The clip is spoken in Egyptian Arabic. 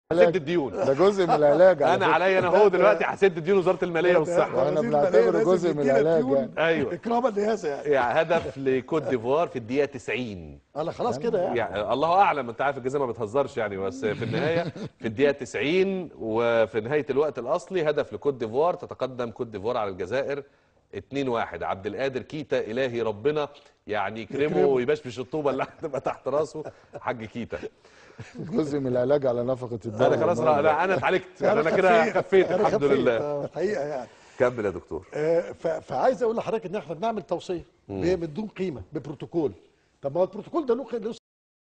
هسد الديون ده جزء من العلاج على انا فكرة. عليا انا هو دلوقتي هسد ديون وزاره الماليه والصحه وأنا وزير بنعتبره المالية لازم جزء من يدينا العلاج ديون يعني. ايوه اكراما لهذا يعني يعني هدف لكوت ديفوار في الدقيقه 90 انا خلاص كده يعني يعني الله اعلم انت عارف الجزيره ما بتهزرش يعني بس في النهايه في الدقيقه 90 وفي نهايه الوقت الاصلي هدف لكوت ديفوار تتقدم كوت ديفوار على الجزائر 2 1 عبد القادر كيتا الهي ربنا يعني يكرمه يكرمه. ويبشبش الطوبه اللي هتبقى تحت راسه حاج كيتا جزء من العلاج على نفقه الدواء انا خلاص انا انا اتعالجت أنا انا كده خفيت. خفيت أنا الحمد خفيت. لله آه، الحقيقه يعني كمل يا دكتور آه، ف- فعايز اقول لحضرتك ان احنا بنعمل توصيه بدون قيمه ببروتوكول طب ما هو البروتوكول ده له له